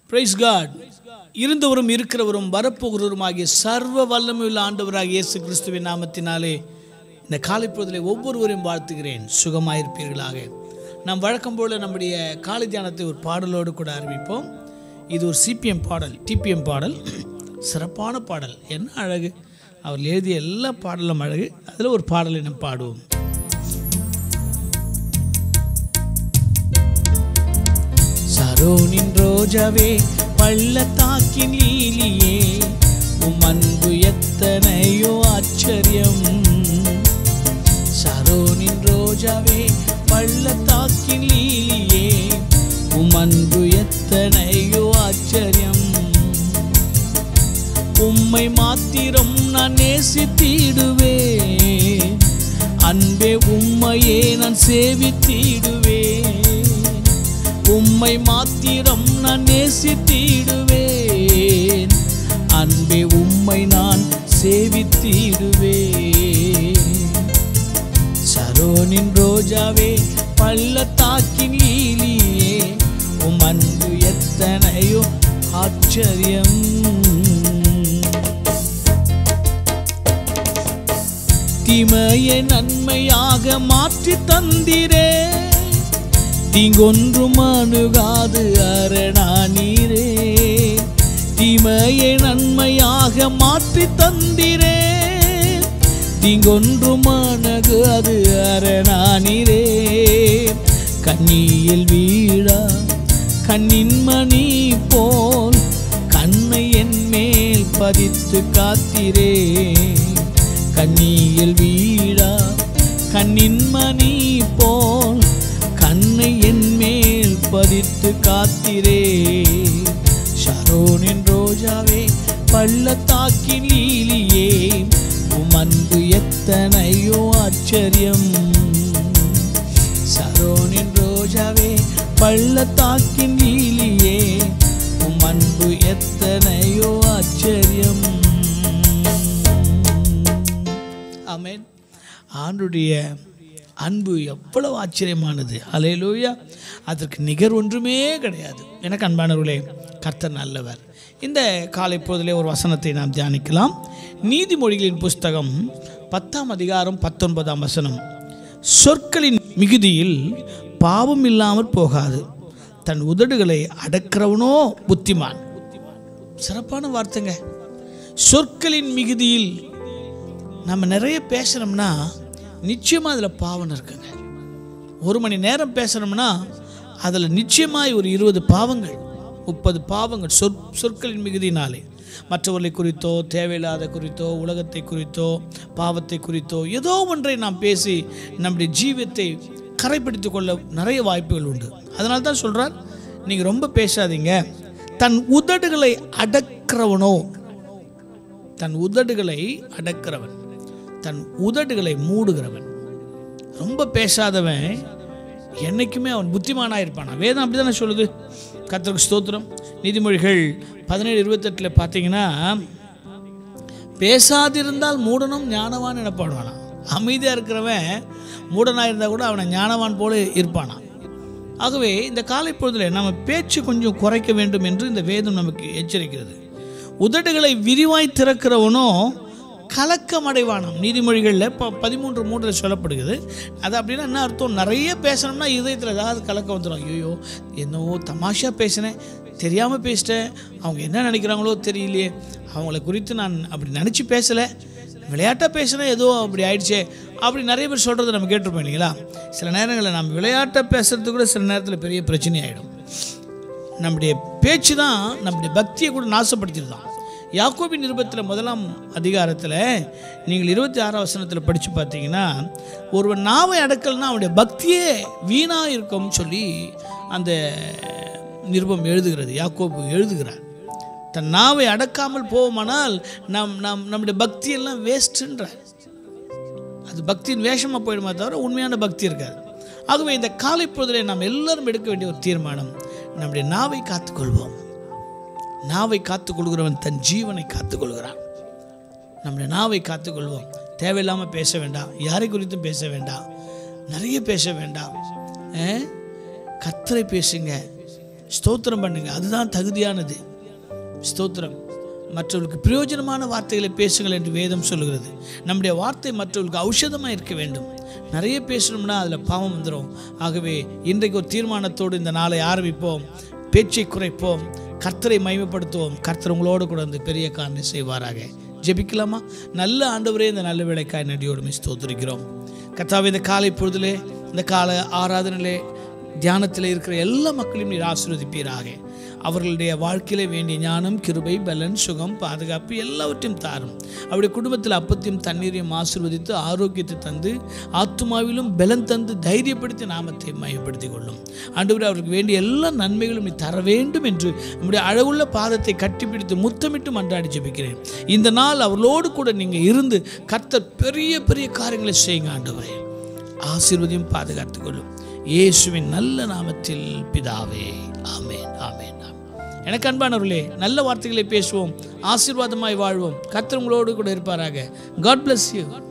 Price God இருந்தவரும் இருக்கிறவரும் வரப்போகிறவரும் ஆகிய சர்வ வல்லமையுள்ள ஆண்டவராகிய இயேசு கிறிஸ்துவின் நாமத்தினாலே இந்த காலை பொழுதிலே ஒவ்வொருவரையும் வாழ்த்துகிறேன் சுகமாயிருப்பீர்களாக நாம் வழக்கம் போல நம்முடைய காலை தியானத்தை ஒரு பாடலோடு கூட ஆரம்பிப்போம் இது ஒரு சிபிஎம் பாடல் டிபிஎம் பாடல் சிறப்பான பாடல் என்ன அழகு அவர் எழுதிய எல்லா பாடலும் அழகு அதில் ஒரு பாடலை நாம் பாடுவோம் சரோனின் ரோஜாவே பள்ளத்தாக்கின் லீலியே உம் அன்பு எத்தனையோ ஆச்சரியம் சரோனின் ரோஜாவே பள்ளத்தாக்கின் லீலியே உம் அன்பு எத்தனையோ ஆச்சரியம் உம்மை மாத்திரம் நான் நேசித்திடுவேன் அன்பே உம்மையே நான் சேவித்திடுவேன் உம்மை மாத்திரம் நான் நேசித்திடுவேன் அன்பே உம்மை நான் சேவித்திடுவேன் சரோனின் ரோஜாவே பள்ளத்தாக்கின் லீலியே உம் அன்பு எத்தனையோ ஆச்சரியம் தீமையை நன்மையாக மாற்றி தந்திரே தீங்கொன்றும் அணுகாது அரணானீரே தீமையை நன்மையாக மாற்றி தந்திரே தீங்கொன்றும் அணுகாது அரணானீரே கண்ணியில் வீடா கண்ணின் மணி போல் கண்ணை என் மேல் பதித்து காத்திரே கண்ணியில் வீடா கண்ணின் மணி போல் கண்ணை என் மேல் பதித்து காத்திரே ஷரோனின் ரோஜாவே பள்ளத்தாக்கின் லீலியே உம் அன்பு எத்தனையோ ஆச்சரியம் சரோனின் ரோஜாவே பள்ளத்தாக்கின் லீலியே உம் அன்பு எத்தனையோ ஆச்சரியம் ஆமென் ஆண்டுடைய அன்பு எவ்வளவு ஆச்சரியமானது அலையலூயா அதற்கு நிகர் ஒன்றுமே கிடையாது எனக்கு அன்பானவர்களே கர்த்தர் நல்லவர் இந்த காலை பொழுதிலே ஒரு வசனத்தை நாம் தியானிக்கலாம் நீதிமொழிகளின் புஸ்தகம் பத்தாம் அதிகாரம் பத்தொன்பதாம் வசனம் சொற்களின் மிகுதியில் பாவம் இல்லாமல் போகாது தன் உதடுகளை அடக்கிறவனோ புத்திமான் சிறப்பான வார்த்தைங்க சொற்களின் மிகுதியில் நம்ம நிறைய பேசுகிறோம்னா நிச்சயமாக அதில் பாவம் இருக்குங்க ஒரு மணி நேரம் பேசுகிறோம்னா அதில் நிச்சயமாய் ஒரு இருபது பாவங்கள் முப்பது பாவங்கள் சொற் சொற்களின் மிகுதினாலே மற்றவர்களை குறித்தோ தேவையில்லாத குறித்தோ உலகத்தை குறித்தோ பாவத்தை குறித்தோ ஏதோ ஒன்றை நாம் பேசி நம்முடைய ஜீவியத்தை கரைப்படுத்திக் கொள்ள நிறைய வாய்ப்புகள் உண்டு அதனால தான் சொல்கிறார் நீங்கள் ரொம்ப பேசாதீங்க தன் உதடுகளை அடக்கிறவனோ தன் உதடுகளை அடக்கிறவன் தன் உதடுகளை மூடுகிறவன் ரொம்ப பேசாதவன் என்னைக்குமே அவன் புத்திமானாக இருப்பானா வேதம் அப்படி தானே சொல்லுது கத்தருக்கு ஸ்தோத்திரம் நீதிமொழிகள் பதினேழு இருபத்தெட்டில் பார்த்தீங்கன்னா பேசாதிருந்தால் மூடனும் ஞானவான் எனப்படுவானா அமைதியாக இருக்கிறவன் மூடனாக இருந்தால் கூட அவனை ஞானவான் போல இருப்பானா ஆகவே இந்த காலை பொழுதில் நம்ம பேச்சு கொஞ்சம் குறைக்க வேண்டும் என்று இந்த வேதம் நமக்கு எச்சரிக்கிறது உதடுகளை விரிவாய் திறக்கிறவனோ கலக்கம் அடைவானாம் நீதிமொழிகளில் இப்போ பதிமூன்று மூன்றில் சொல்லப்படுகிறது அது அப்படின்னா என்ன அர்த்தம் நிறைய பேசணும்னா இதயத்தில் ஏதாவது கலக்கம் வந்துடும் ஐயோ என்னவோ தமாஷாக பேசினேன் தெரியாமல் பேசிட்டேன் அவங்க என்ன நினைக்கிறாங்களோ தெரியலையே அவங்கள குறித்து நான் அப்படி நினச்சி பேசலை விளையாட்டாக பேசினா ஏதோ அப்படி ஆயிடுச்சே அப்படி நிறைய பேர் சொல்கிறத நம்ம கேட்டிருப்போம் இல்லைங்களா சில நேரங்களில் நம்ம விளையாட்டாக பேசுறது கூட சில நேரத்தில் பெரிய பிரச்சனை ஆகிடும் நம்முடைய பேச்சு தான் நம்முடைய பக்தியை கூட நாசப்படுத்திடுதான் யாக்கோபின் நிருபத்தில் முதலாம் அதிகாரத்தில் நீங்கள் இருபத்தி ஆறாம் வசனத்தில் படித்து பார்த்தீங்கன்னா ஒருவன் நாவை அடக்கல்னா அவனுடைய பக்தியே வீணாக இருக்கும்னு சொல்லி அந்த நிருபம் எழுதுகிறது யாக்கோபு எழுதுகிறார் தன் நாவை அடக்காமல் போவோமானால் நம் நம் நம்முடைய பக்தியெல்லாம் வேஸ்ட்டுன்றார் அது பக்தியின் வேஷமாக போயிடுமா தவிர உண்மையான பக்தி இருக்காது ஆகவே இந்த காலை பொழுதிலே நாம் எல்லாரும் எடுக்க வேண்டிய ஒரு தீர்மானம் நம்முடைய நாவை காத்துக்கொள்வோம் நாவை காத்துக்கொள்கிறவன் தன் ஜீவனை காத்துக்கொள்கிறான் நம்முடைய நாவை காத்துக்கொள்வோம் தேவையில்லாமல் பேச வேண்டாம் யாரை குறித்தும் பேச வேண்டாம் நிறைய பேச வேண்டாம் கத்தரை பேசுங்க ஸ்தோத்திரம் பண்ணுங்க அதுதான் தகுதியானது ஸ்தோத்திரம் மற்றவர்களுக்கு பிரயோஜனமான வார்த்தைகளை பேசுங்கள் என்று வேதம் சொல்லுகிறது நம்முடைய வார்த்தை மற்றவர்களுக்கு ஔஷதமாக இருக்க வேண்டும் நிறைய பேசணும்னா அதில் பாவம் வந்துடும் ஆகவே இன்றைக்கு ஒரு தீர்மானத்தோடு இந்த நாளை ஆரம்பிப்போம் பேச்சை குறைப்போம் கர்த்தரை மகிமைப்படுத்துவோம் கர்த்தர் உங்களோடு கூட வந்து பெரிய காரணம் செய்வாராக ஜெபிக்கலாமா நல்ல ஆண்டவரே இந்த நல்ல வேலைக்காய் நடியோடு ஸ்தோத்திரிக்கிறோம் கர்த்தாவே இந்த காலை பொழுதிலே இந்த கால ஆராதனையிலே தியானத்தில் இருக்கிற எல்லா மக்களையும் நீர் ஆசீர்வதிப்பீராக அவர்களுடைய வாழ்க்கையில வேண்டிய ஞானம் கிருபை பலன் சுகம் பாதுகாப்பு எல்லாவற்றையும் தாரும் அவருடைய குடும்பத்தில் அப்பத்தையும் தண்ணீரையும் ஆசீர்வதித்து ஆரோக்கியத்தை தந்து ஆத்துமாவிலும் பலன் தந்து தைரியப்படுத்தி நாமத்தை மயப்படுத்திக் கொள்ளும் ஆண்டவரே அவருக்கு வேண்டிய எல்லா நன்மைகளும் நீ தர வேண்டும் என்று நம்முடைய அழகுள்ள பாதத்தை கட்டிப்பிடித்து முத்தமிட்டு மன்றாடி ஜெபிக்கிறேன் இந்த நாள் அவர்களோடு கூட நீங்கள் இருந்து கர்த்தர் பெரிய பெரிய காரியங்களை செய்யுங்க ஆண்டவரே ஆசீர்வதியும் பாதுகாத்துக் கொள்ளும் இயேசுவின் நல்ல நாமத்தில் பிதாவே ஆமென் ஆமென் ஆமென். எனக்கு அன்பானவர்களே நல்ல வார்த்தைகளை பேசுவோம் ஆசீர்வாதமாய் வாழ்வோம் கர்த்தர் உங்களோடு கூட இருப்பாராக காட் bless யூ